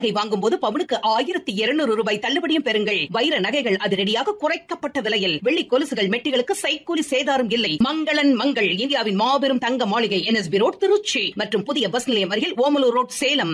நகை வாங்கும் போது பவுனுக்கு ஆயிரத்தி இருநூறு ரூபாய் தள்ளுபடியும் பெறுங்கள் வைர நகைகள் அதிரடியாக குறைக்கப்பட்ட விலையில் வெள்ளி கொலுசுகள் மெட்டிகளுக்கு சைக்கூலி சேதாரம் இல்லை மங்களன் மங்கள் இந்தியாவின் மாபெரும் தங்க மாளிகை என்எஸ்பி ரோட் திருச்சி மற்றும் புதிய பஸ் நிலையம் அருகில் ஓமலூர் ரோட் சேலம்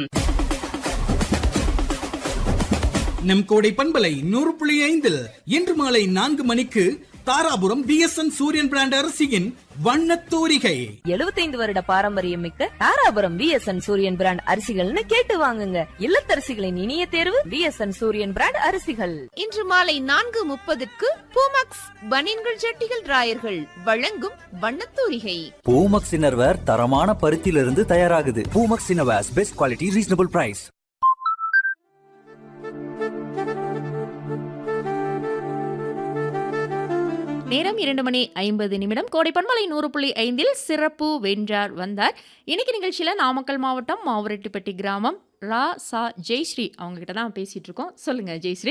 நம் கோடை பண்பலை நூறு புள்ளி ஐந்தில் இன்று மாலை நான்கு மணிக்கு தாராபுரம் பிஎஸ்என் சூரியன் பிராண்ட் அரிசியின் வண்ணத் தூரிகை எழுபத்தைந்து வருட பாரம்பரியம் மிக்க தாராபுரம் பிஎஸ்என் சூரியன் பிராண்ட் அரிசிகள்னு கேட்டு வாங்குங்க இல்லத்தரசிகளின் இனிய தேர்வு பிஎஸ்என் சூரியன் பிராண்ட் அரிசிகள் இன்று மாலை நான்கு முப்பதுக்கு பூமாக்ஸ் பனியன்கள் ஜட்டிகள் ராயர்கள் வழங்கும் வண்ணத்தூரிகை பூமக்ஸ் இன்னர்வேர் தரமான பருத்தியிலிருந்து தயாராகுது Poomex innerwears best quality reasonable price நேரம் இரண்டு மணி ஐம்பது நிமிடம் கோடைப்பன்மலை நூறு புள்ளி ஐந்தில் சிறப்பு வென்றார் வந்தார் இன்னைக்கு நிகழ்ச்சியில நாமக்கல் மாவட்டம் மாவரெட்டிப்பட்டி கிராமம் ரா சா ஜெய்ஸ்ரீ அவங்க கிட்ட தான் பேசிட்டு இருக்கோம் சொல்லுங்க ஜெய்ஸ்ரீ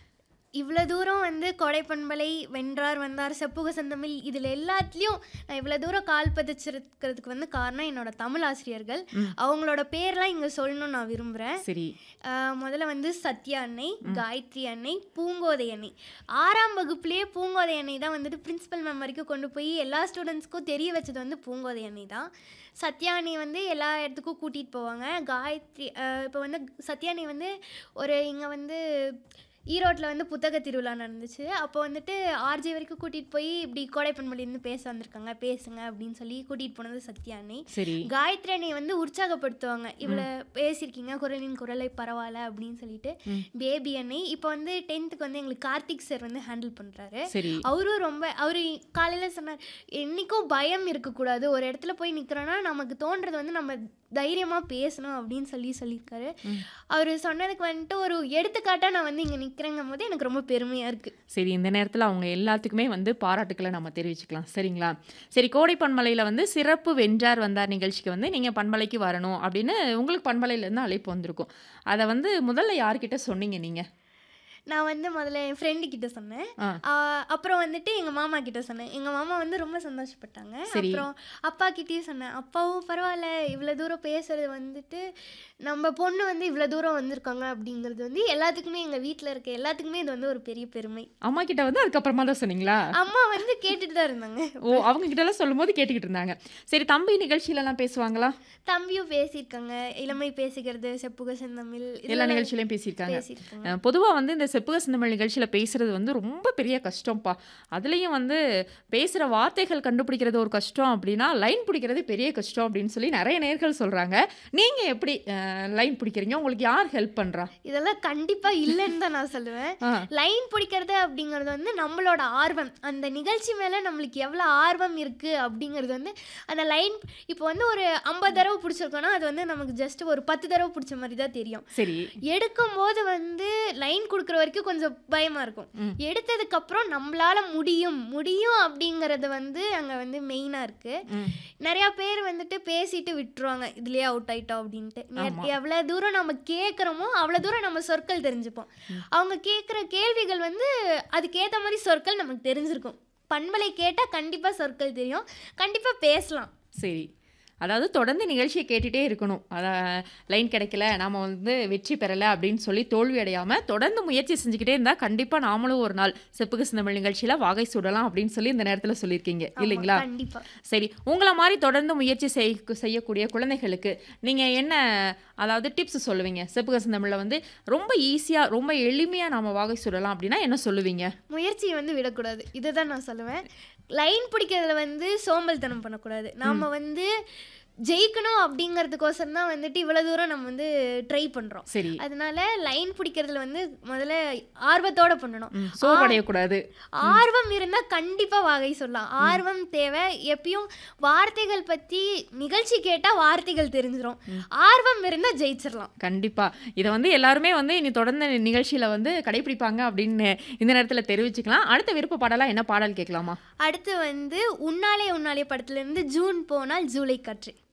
இவ்வளோ தூரம் வந்து கொடைப்பண்பலை வென்றார் வந்தார் செப்புக செந்தமிழ் இதில் எல்லாத்துலேயும் நான் இவ்வளோ தூரம் கால் பதிச்சிருக்கிறதுக்கு வந்து காரணம் என்னோட தமிழ் ஆசிரியர்கள் அவங்களோட பேர்லாம் இங்கே சொல்லணும்னு நான் விரும்புகிறேன் சரி முதல்ல வந்து சத்யா அன்னை காயத்ரி அன்னை பூங்கோதை அன்னை ஆறாம் வகுப்புலேயே பூங்கோதை அன்னை தான் வந்துட்டு பிரின்சிபல் மேம் வரைக்கும் கொண்டு போய் எல்லா ஸ்டூடெண்ட்ஸ்க்கும் தெரிய வச்சது வந்து பூங்கோதை அன்னை தான் சத்யா அன்னை வந்து எல்லா இடத்துக்கும் கூட்டிகிட்டு போவாங்க காயத்ரி இப்போ வந்து சத்யா அன்னை வந்து ஒரு இங்கே வந்து ஈரோட்டில் வந்து புத்தக திருவிழா நடந்துச்சு அப்போ வந்துட்டு ஆர்ஜே வரைக்கும் கூட்டிகிட்டு போய் இப்படி கோடைப்பன்மொழியிருந்து பேச வந்திருக்காங்க பேசுங்க அப்படின்னு சொல்லி கூட்டிகிட்டு போனது சத்யா அன்னை சரி காயத்ரி அன்னை வந்து உற்சாகப்படுத்துவாங்க இவ்வளோ பேசியிருக்கீங்க குரலின் குரலை பரவாயில்ல அப்படின்னு சொல்லிட்டு பேபி அன்னை இப்போ வந்து டென்த்துக்கு வந்து எங்களுக்கு கார்த்திக் சார் வந்து ஹேண்டில் பண்ணுறாரு சரி அவரும் ரொம்ப அவர் காலையில் சொன்னார் என்றைக்கும் பயம் இருக்கக்கூடாது ஒரு இடத்துல போய் நிற்கிறோன்னா நமக்கு தோன்றது வந்து நம்ம தைரியமாக பேசணும் அப்படின்னு சொல்லி சொல்லியிருக்காரு அவர் சொன்னதுக்கு வந்துட்டு ஒரு எடுத்துக்காட்டாக நான் வந்து இங்கே நிற்கிறேங்கும் போது எனக்கு ரொம்ப பெருமையாக இருக்குது சரி இந்த நேரத்தில் அவங்க எல்லாத்துக்குமே வந்து பாராட்டுக்களை நம்ம தெரிவிச்சுக்கலாம் சரிங்களா சரி கோடை பண்பலையில் வந்து சிறப்பு வென்றார் வந்தார் நிகழ்ச்சிக்கு வந்து நீங்கள் பண்பலைக்கு வரணும் அப்படின்னு உங்களுக்கு பண்பலையிலேருந்து அழைப்பு வந்திருக்கும் அதை வந்து முதல்ல யார்கிட்ட சொன்னீங்க நீங்கள் நான் வந்து முதல்ல என் ஃப்ரெண்டு கிட்ட சொன்னேன் ஆ. ஆ, அப்புறம் வந்துட்டு எங்கள் மாமா கிட்ட சொன்னேன் எங்கள் மாமா வந்து ரொம்ப சந்தோஷப்பட்டாங்க சரி. அப்புறம் அப்பா கிட்டேயும் சொன்னேன் அப்பாவும் பரவாயில்ல இவ்வளோ தூரம் பேசுறது வந்துட்டு நம்ம பொண்ணு வந்து இவ்வளோ தூரம் வந்திருக்காங்க அப்படிங்கிறது வந்து எல்லாத்துக்குமே எங்கள் வீட்டில் இருக்க எல்லாத்துக்குமே இது வந்து ஒரு பெரிய பெருமை அம்மா கிட்ட வந்து அதுக்கப்புறமா தான் சொன்னீங்களா அம்மா வந்து கேட்டுட்டு தான் இருந்தாங்க ஓ அவங்க கிட்ட எல்லாம் சொல்லும்போது கேட்டுக்கிட்டு இருந்தாங்க சரி தம்பி நிகழ்ச்சியிலலாம் பேசுவாங்களா தம்பியும் பேசியிருக்காங்க இளமை பேசுகிறது செப்புக செந்தமிழ் எல்லா இதெல்லாம் நிகழ்ச்சியிலையும் பேசியிருக்காங்க பேசியிருக்காங்க பொதுவாக வந்து இந்த செப்புக சிந்தமிழ் நிகழ்ச்சியில் பேசுறது வந்து ரொம்ப பெரிய கஷ்டம்ப்பா அதுலேயும் வந்து பேசுகிற வார்த்தைகள் கண்டுபிடிக்கிறது ஒரு கஷ்டம் அப்படின்னா லைன் பிடிக்கிறது பெரிய கஷ்டம் அப்படின்னு சொல்லி நிறைய நேர்கள் சொல்கிறாங்க நீங்கள் எப்படி லைன் பிடிக்கிறீங்க உங்களுக்கு யார் ஹெல்ப் பண்ணுறா இதெல்லாம் கண்டிப்பா இல்லைன்னு தான் நான் சொல்லுவேன் ஆ. லைன் பிடிக்கிறது அப்படிங்கிறது வந்து நம்மளோட ஆர்வம் அந்த நிகழ்ச்சி மேல நம்மளுக்கு எவ்வளோ ஆர்வம் இருக்கு அப்படிங்கிறது வந்து அந்த லைன் இப்போ வந்து ஒரு ஐம்பது தடவை பிடிச்சிருக்கோன்னா அது வந்து நமக்கு ஜஸ்ட் ஒரு பத்து தடவை பிடிச்ச மாதிரி தான் தெரியும் சரி எடுக்கும் போது வந்து லைன் கொடுக்குற வரைக்கும் கொஞ்சம் பயமா இருக்கும் ம். எடுத்ததுக்கு அப்புறம் நம்மளால முடியும் முடியும் அப்படிங்கிறது வந்து அங்க வந்து மெயினா இருக்கு ம். நிறைய பேர் வந்துட்டு பேசிட்டு விட்டுருவாங்க இதுலயே அவுட் ஆயிட்டோம் அப்படின்ட்டு நெ- ஆமா. எவ்வளவு தூரம் நம்ம கேட்குறோமோ அவ்வளவு தூரம் நம்ம சொற்கள் தெரிஞ்சுப்போம் அவங்க கேட்குற கேள்விகள் வந்து அதுக்கேற்ற மாதிரி சொற்கள் நமக்கு தெரிஞ்சிருக்கும் பண்பலை கேட்டால் கண்டிப்பாக சொற்கள் தெரியும் கண்டிப்பாக பேசலாம் சரி அதாவது தொடர்ந்து நிகழ்ச்சியை கேட்டுகிட்டே இருக்கணும் அதான் லைன் கிடைக்கல நாம் வந்து வெற்றி பெறலை அப்படின்னு சொல்லி தோல்வி அடையாமல் தொடர்ந்து முயற்சி செஞ்சுக்கிட்டே இருந்தால் கண்டிப்பாக நாமளும் ஒரு நாள் செப்புக்கு சிந்தமிழ் நிகழ்ச்சியில் வாகை சுடலாம் அப்படின்னு சொல்லி இந்த நேரத்தில் சொல்லியிருக்கீங்க இல்லைங்களா கண்டிப்பாக சரி உங்களை மாதிரி தொடர்ந்து முயற்சி செய் செய்யக்கூடிய குழந்தைகளுக்கு நீங்கள் என்ன அதாவது டிப்ஸ் சொல்லுவீங்க செப்புக சிந்தமிழில் வந்து ரொம்ப ஈஸியாக ரொம்ப எளிமையாக நாம வாகை சுடலாம் அப்படின்னா என்ன சொல்லுவீங்க முயற்சியை வந்து விடக்கூடாது இதை தான் நான் சொல்லுவேன் லைன் பிடிக்கிறதுல வந்து சோம்பல்தனம் பண்ணக்கூடாது நாம் வந்து ஜெயிக்கணும் அப்படிங்கிறதுக்கோசரம் தான் வந்துட்டு இவ்வளோ தூரம் நம்ம வந்து ட்ரை பண்ணுறோம் சரி அதனால லைன் பிடிக்கிறதுல வந்து முதல்ல ஆர்வத்தோட பண்ணணும் ம், சோர்வடையக்கூடாது ஆர்வம் இருந்தால் கண்டிப்பாக வகை சொல்லலாம் ஆர்வம் தேவை எப்பயும் வார்த்தைகள் பற்றி நிகழ்ச்சி கேட்டால் வார்த்தைகள் தெரிஞ்சிடும் ஆர்வம் இருந்தால் ஜெயிச்சிடலாம் கண்டிப்பா இதை வந்து எல்லாருமே வந்து இனி தொடர்ந்து நிகழ்ச்சியில வந்து கடைபிடிப்பாங்க அப்படின்னு இந்த நேரத்தில் தெரிவிச்சுக்கலாம் அடுத்த விருப்ப பாடலா என்ன பாடல் கேட்கலாமா அடுத்து வந்து உன்னாலே உன்னாலே படத்துலேருந்து ஜூன் போனால் ஜூலை காற்று